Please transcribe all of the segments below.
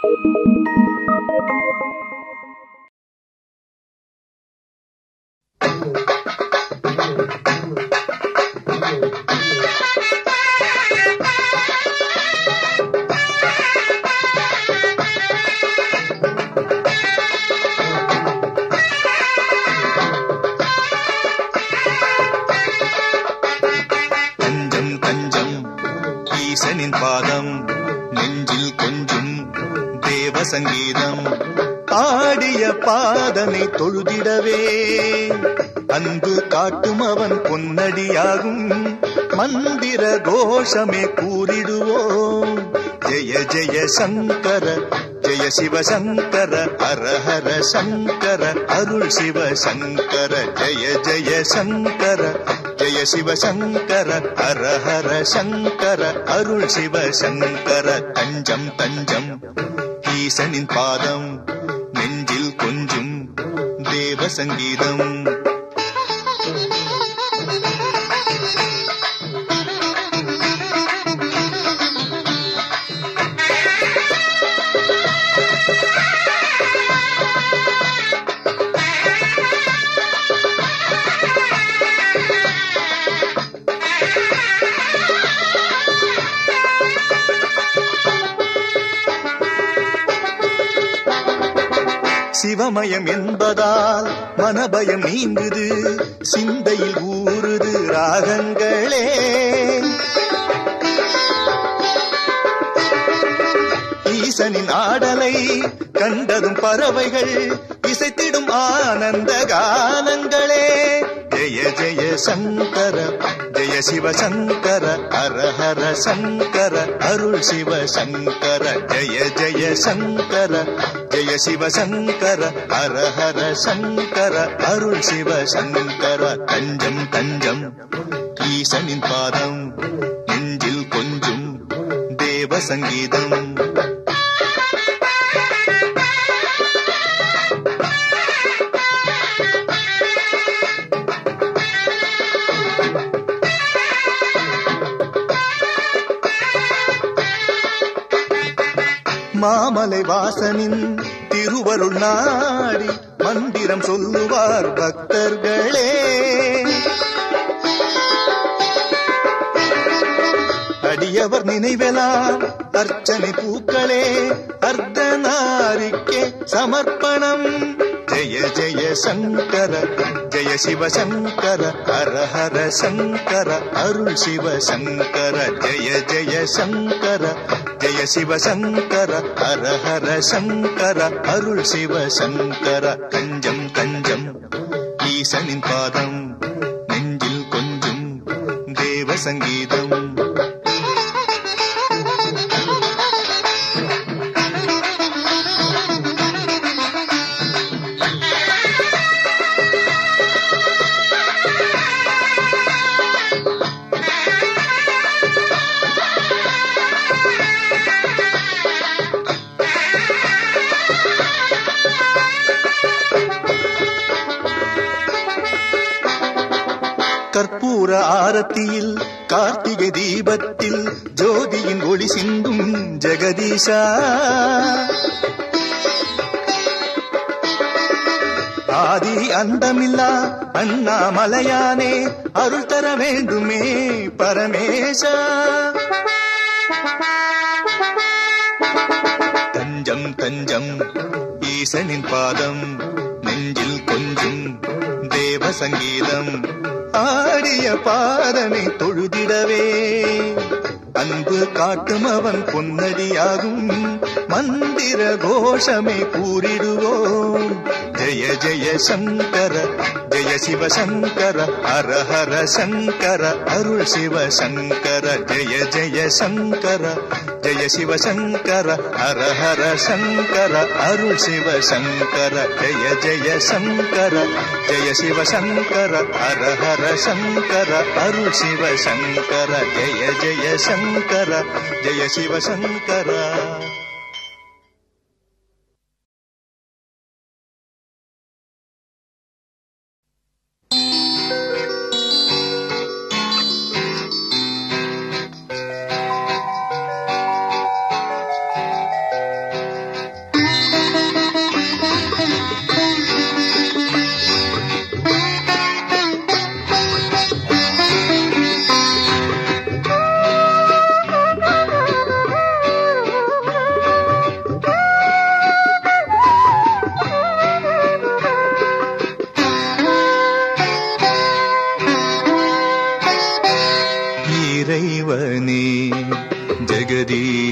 தஞ்சம் தஞ்சம் ஈசனின் பாதம் நெஞ்சில் கொஞ்சும் தேவ சங்கீதம் ஆடிய பாதனை தொழுதிடவே அன்பு காட்டும் அவன் பொன்னடியாகும் மந்திர கோஷமே கூறிடுவோம் ஜெய ஜெய சங்கர ஜெய சிவ சங்கர ஹர ஹர சங்கர அருள் சிவ சங்கர ஜெய ஜெய சங்கர ஜெய சிவ சங்கர ஹர ஹர சங்கர அருள் சிவ சங்கர தஞ்சம் தஞ்சம் ஈசனின் பாதம் நெஞ்சில் கொஞ்சும் தேவ சங்கீதம் சிவமயம் என்பதால் மனபயம் நீங்குது சிந்தையில் ஊறுது ராகங்களே ஈசனின் ஆடலை கண்டதும் பறவைகள் இசைத்திடும் ஆனந்த கானங்களே ஜெய ஜெய சங்கர ஜெய சிவ சங்கர ஹர ஹர சங்கர அருள் சிவ சங்கர ஜெய ஜெய சங்கர ஜெய சிவ சங்கர ஹர ஹர சங்கர அருள் சிவ சங்கர தஞ்சம் தஞ்சம் ஈசனின் பாதம் நெஞ்சில் கொஞ்சும் தேவ சங்கீதம் மாமலை வாசனின் திருவருள் நாடி மந்திரம் சொல்லுவார் பக்தர்களே அடியவர் நினைவெலாம் அர்ச்சனை பூக்களே அர்த்தநாரிக்கே சமர்ப்பணம் ஜெய ஜெய சங்கர ஜெய சிவ சங்கர ஹர ஹர சங்கர அருள் சிவ சங்கர ஜெய ஜெய சங்கர ஜெய சிவ சங்கர ஹர ஹர சங்கர அருள் சிவ சங்கர கஞ்சம் கஞ்சம் ஈசனின் பாதம் நெஞ்சில் கொஞ்சும் தேவ சங்கீதம் கற்பூர ஆரத்தியில் கார்த்திகை தீபத்தில் ஜோதியின் ஒளி சிந்தும் ஜெகதீஷா ஆதி அந்தமில்லா அண்ணாமலையானே அருள் தர வேண்டுமே பரமேஷா தஞ்சம் தஞ்சம் ஈசனின் பாதம் நெஞ்சில் கொஞ்சும் தேவ சங்கீதம் ஆடிய பாதனை தொழுதிடவே அன்பு காட்டும் அவன் பொன்னடியாகும் மந்திர கோஷமே கூறிடுவோம் ஜெய ஜெய சங்கர ஜெய சிவ சங்கர ஹர ஹர சங்கர அருள் சிவ சங்கர ஜெய ஜெய சங்கர ஜெய சிவ சங்கர ஹர ஹர சங்கர அருள் சிவ சங்கர ஜெய ஜெய சங்கர ஜெய சிவ சங்கர ஹர ஹர சங்கர அருள் சிவ சங்கர ஜெய ஜெய சங்கர ஜெய சிவ சங்கர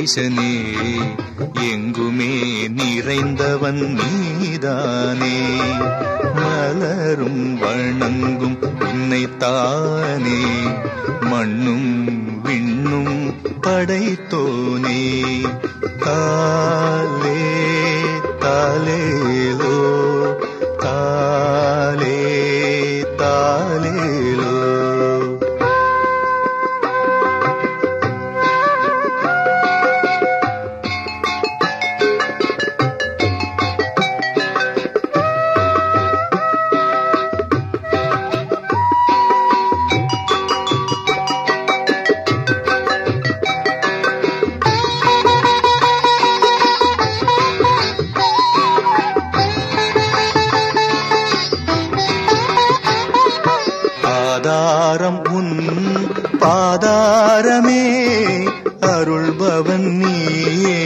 ஜெகதீசனே எங்குமே நிறைந்தவன் நீதானே மலரும் வணங்கும் உன்னைத்தானே மண்ணும் விண்ணும் படைத்தோனே தாலே தாலேலோ தாலே தாலேலோ ஆதாரம் உன் பாதாரமே அருள்பவன் நீயே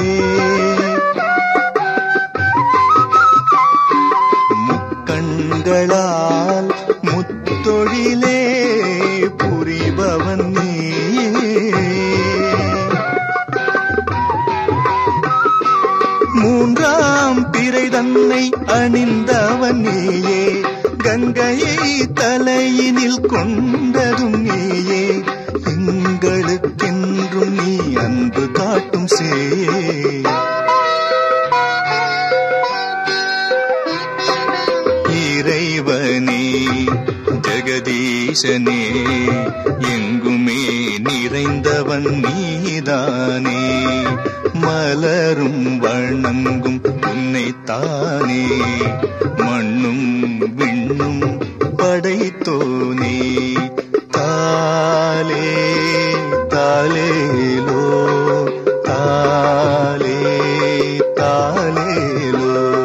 முக்கண்களால் முத்தொழிலே புரிபவன் நீயே மூன்றாம் பிறை தன்னை அணிந்தவன் நீயே கங்கையை தலையினில் கொண்டதும் நீயே எங்களுக்கென்றும் நீ அன்பு காட்டும் சே இறைவனே ஜெகதீசனே எங்குமே நிறைந்தவன் நீதானே மலரும் வணங்கும் உன்னைத்தானே மண்ணும் விண்ணும் படைத்தோனே தாலே தாலேலோ தாலே தாலேலோ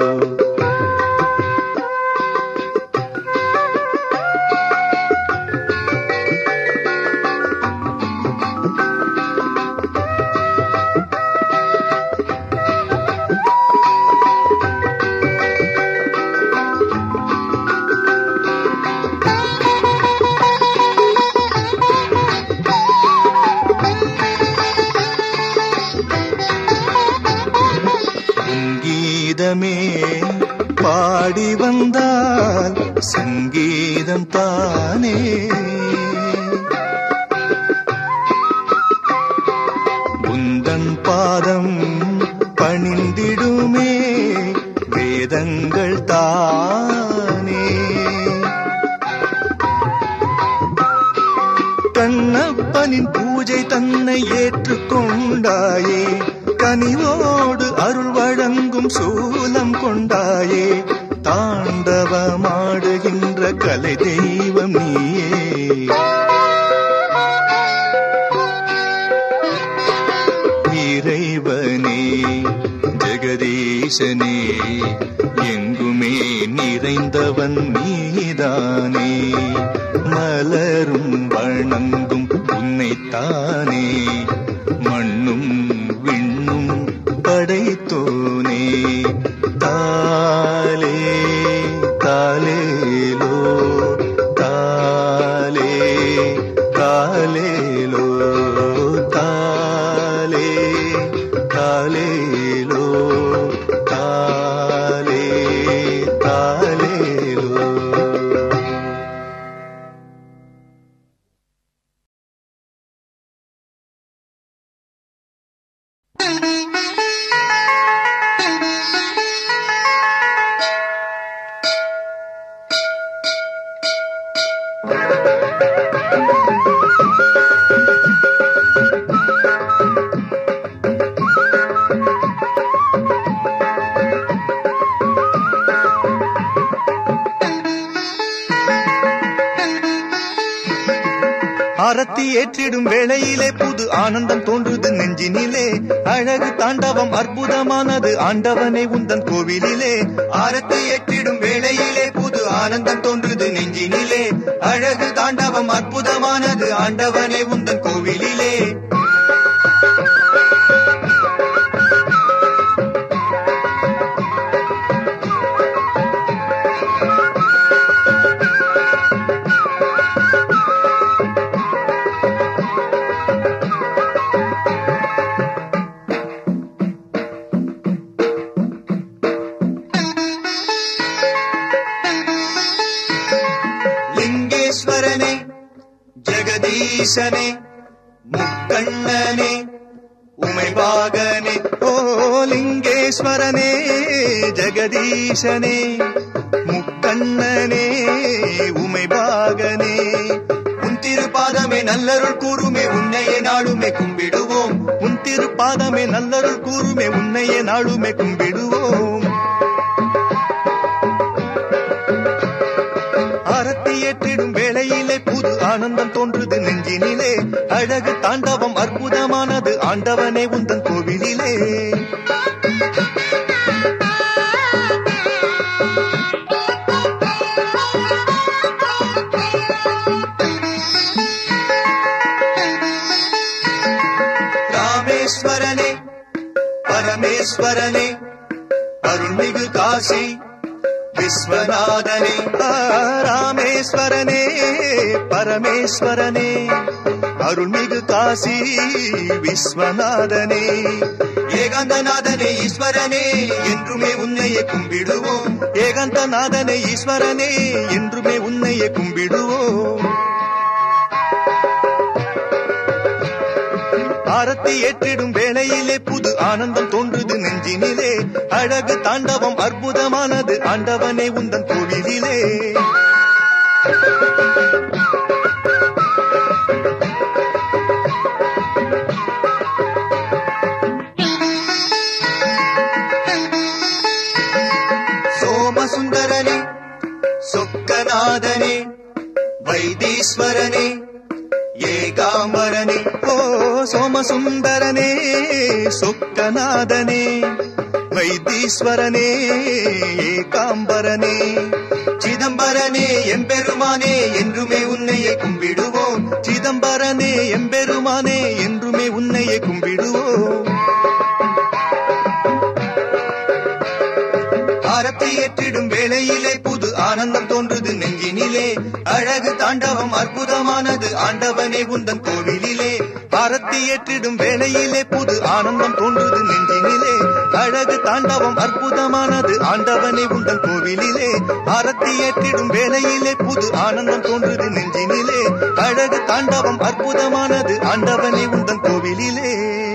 உன் கீதமே பாடி வந்தால் சங்கீதம் தானே உந்தன் பாதம் பணிந்திடுமே வேதங்கள் தானே கண்ணப்பனின் பூஜை தன்னை ஏற்றுக்கொண்டாயே கனிவோடு அருள் வழங்கும் சூலம் கொண்டாயே தாண்டவமாடுகின்ற கலை தெய்வம் நீயே இறைவனே ஜெகதீசனே எங்குமே நிறைந்தவன் நீதானே மலரும் வணங்கும் உன்னைத்தானே மண்ணும் விண்ணும் படைத்தோனே தாலே தாலேலோ தாலே தாலேலோ தாலே தாலேலோ தாலே தாலேலோ ஆரத்தி ஏற்றிடும் வேளையிலே புது ஆனந்தம் தோன்றுது நெஞ்சினிலே அழகு தாண்டவம் அற்புதமானது ஆண்டவனே உந்தன் கோவிலிலே ஆரத்தி ஏற்றிடும் வேளையிலே புது ஆனந்தம் தோன்றுது நெஞ்சினிலே அழகு தாண்டவம் அற்புதமானது ஆண்டவனே உந்தன் கோவிலிலே ஈசனே முக்கண்ணனே உமைபாகனே ஓ லிங்கேஸ்வரனே ஜெகதீசனே முக்கண்ணனே உமைபாகனே உன் திருப்பாதமே நல்லருள் கூறுமே உன்னையே நாளுமே கும்பிடுவோம் உன் திருப்பாதமே நல்லருள் கூறுமே உன்னையே நாளுமே கும்பிடுவோம் ஆரத்தி ஏற்றிடும் வேளையிலே புது ஆனந்தம் தோன்றுது நெஞ்சினிலே அழகு தாண்டவம் அற்புதமானது ஆண்டவனே உந்தன் கோவிலிலே ராமேஸ்வரனே பரமேஸ்வரனே அருள்மிகு காசி விஸ்வநாதனே ஆ, ராமேஸ்வரனே பரமேஸ்வரனே அருள்மிகு காசி விஸ்வநாதனே ஏகாந்தநாதனே ஈஸ்வரனே என்றுமே உன்னையே கும்பிடுவோம் ஏகாந்தநாதனே ஈஸ்வரனே என்றுமே உன்னையே கும்பிடுவோம் ஆரத்தி ஏற்றிடும் வேளையிலே புது ஆனந்தம் தோன்றுது நெஞ்சினிலே அழகு தாண்டவம் அற்புதமானது ஆண்டவனே உந்தன் கோவிலிலே சோமசுந்தரனே சொக்கநாதனே வைத்தீஸ்வரனே ஏகாம்பரனே ஓ சோமசுந்தரனே சொக்கநாதனே வைத்தீஸ்வரனே ஏகாம்பரனே சிதம்பரனே எம்பெருமானே என்றுமே உன்னையே கும்பிடுவோம் சிதம்பரனே எம்பெருமானே என்றுமே உன்னையே கும்பிடுவோம் ஆரத்தி ஏற்றிடும் வேளையிலே புது ஆனந்தம் தோன்றுது நெஞ்சினிலே அழகு தாண்டவம் அற்புதமானது ஆண்டவனே உந்தன் கோவிலிலே ஆரத்தி ஏற்றிடும் வேளையிலே புது ஆனந்தம் தோன்றுது நெஞ்சினிலே அழகு தாண்டவம் அற்புதமானது ஆண்டவனே உந்தன் கோவிலிலே ஆரத்தி ஏற்றிடும் வேளையிலே புது ஆனந்தம் தோன்றுது நெஞ்சினிலே அழகு தாண்டவம் அற்புதமானது ஆண்டவனே உந்தன் கோவிலிலே